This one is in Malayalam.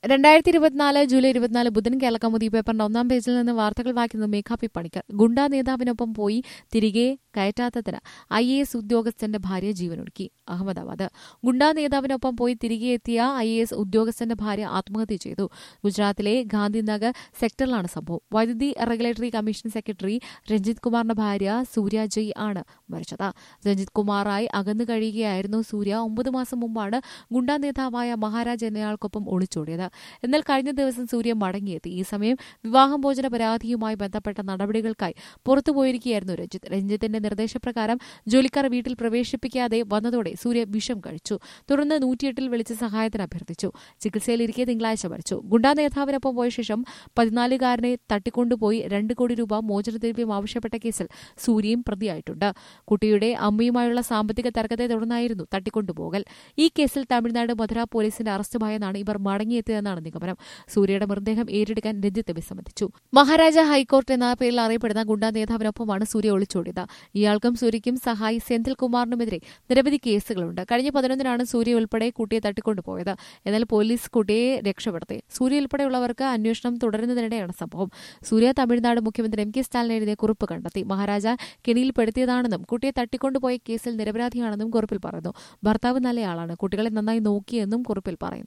രണ്ടായിരത്തി ഇരുപത്തിനാല് ജൂലൈ ഇരുപത്തിനാല് ബുധൻ കേരളകൗമുദി പേപ്പറിന്റെ ഒന്നാം പേജിൽ നിന്ന് വാർത്തകൾ വായിക്കുന്നത് മേഘാ പി പണിക്കർ ഗുണ്ടാ നേതാവിനൊപ്പം പോയി തിരികെ കയറ്റാത്തതിന് ഐ എ എസ് ഉദ്യോഗസ്ഥന്റെ ഭാര്യ ജീവനൊടുക്കി അഹമ്മദാബാദ് ഗുണ്ടാ നേതാവിനൊപ്പം പോയി തിരികെ എത്തിയ ഐ എ എസ് ഉദ്യോഗസ്ഥന്റെ ഭാര്യ ആത്മഹത്യ ചെയ്തു ഗുജറാത്തിലെ ഗാന്ധിനഗർ സെക്ടറിലാണ് സംഭവം വൈദ്യുതി റെഗുലേറ്ററി കമ്മീഷൻ സെക്രട്ടറി രഞ്ജിത് കുമാറിന്റെ ഭാര്യ സൂര്യ ജയ് ആണ് മരിച്ചത് രഞ്ജിത് കുമാറായി അകന്നു കഴിയുകയായിരുന്നു സൂര്യ ഒമ്പത് മാസം മുമ്പാണ് ഗുണ്ടാ നേതാവായ മഹാരാജ് എന്നയാൾക്കൊപ്പം ഒളിച്ചോടിയത് എന്നാൽ കഴിഞ്ഞ ദിവസം സൂര്യ മടങ്ങിയെത്തി ഈ സമയം വിവാഹമോചന പരാതിയുമായി ബന്ധപ്പെട്ട നടപടികൾക്കായി പുറത്തുപോയിരിക്കുകയായിരുന്നു രഞ്ജിത്ത് രഞ്ജിത്തിന്റെ നിർദ്ദേശപ്രകാരം ജോലിക്കാർ വീട്ടിൽ പ്രവേശിപ്പിക്കാതെ വന്നതോടെ സൂര്യ വിഷം കഴിച്ചു തുടർന്ന് നൂറ്റിയെട്ടിൽ വിളിച്ച് സഹായത്തിന് അഭ്യർത്ഥിച്ചു ചികിത്സയിലിരിക്കെ തിങ്കളാഴ്ച മരിച്ചു ഗുണ്ടാ നേതാവിനൊപ്പം പോയ ശേഷം പതിനാലുകാരനെ തട്ടിക്കൊണ്ടുപോയി രണ്ട് കോടി രൂപ മോചനദ്രവ്യം ആവശ്യപ്പെട്ട കേസിൽ സൂര്യയും പ്രതിയായിട്ടുണ്ട് കുട്ടിയുടെ അമ്മയുമായുള്ള സാമ്പത്തിക തർക്കത്തെ തുടർന്നായിരുന്നു തട്ടിക്കൊണ്ടുപോകൽ ഈ കേസിൽ തമിഴ്നാട് മധുര പോലീസിന്റെ അറസ്റ്റ് ഭയന്നാണ് ഇവർ മടങ്ങിയെത്തിയതെന്നാണ് നിഗമനം സൂര്യയുടെ മൃതദേഹം ഏറ്റെടുക്കാൻ രഞ്ജിത്ത് വിസമ്മതിച്ചു മഹാരാജ ഹൈക്കോർട്ട് എന്ന പേരിൽ അറിയപ്പെടുന്ന ഗുണ്ടാ നേതാവിനൊപ്പമാണ് സൂര്യ ഒളിച്ചോടിയത് ഇയാൾക്കും സൂര്യയ്ക്കും സഹായി സെന്തിൽ കുമാറിനുമെതിരെ നിരവധി കേസുകളുണ്ട് കഴിഞ്ഞ പതിനൊന്നിനാണ് സൂര്യ ഉൾപ്പെടെ കുട്ടിയെ തട്ടിക്കൊണ്ടുപോയത് എന്നാൽ പോലീസ് കുട്ടിയെ രക്ഷപ്പെടുത്തി സൂര്യ ഉൾപ്പെടെയുള്ളവർക്ക് അന്വേഷണം തുടരുന്നതിനിടെയാണ് സംഭവം സൂര്യ തമിഴ്നാട് മുഖ്യമന്ത്രി എം കെ സ്റ്റാലിൻ എഴുതിയ കുറിപ്പ് കണ്ടെത്തി മഹാരാജ കെണിയിൽപ്പെടുത്തിയതാണെന്നും കുട്ടിയെ തട്ടിക്കൊണ്ടുപോയ കേസിൽ നിരപരാധിയാണെന്നും കുറിപ്പിൽ പറയുന്നു ഭർത്താവ് നല്ലയാളാണ് കുട്ടികളെ നന്നായി നോക്കിയെന്നും കുറിപ്പിൽ പറയുന്നു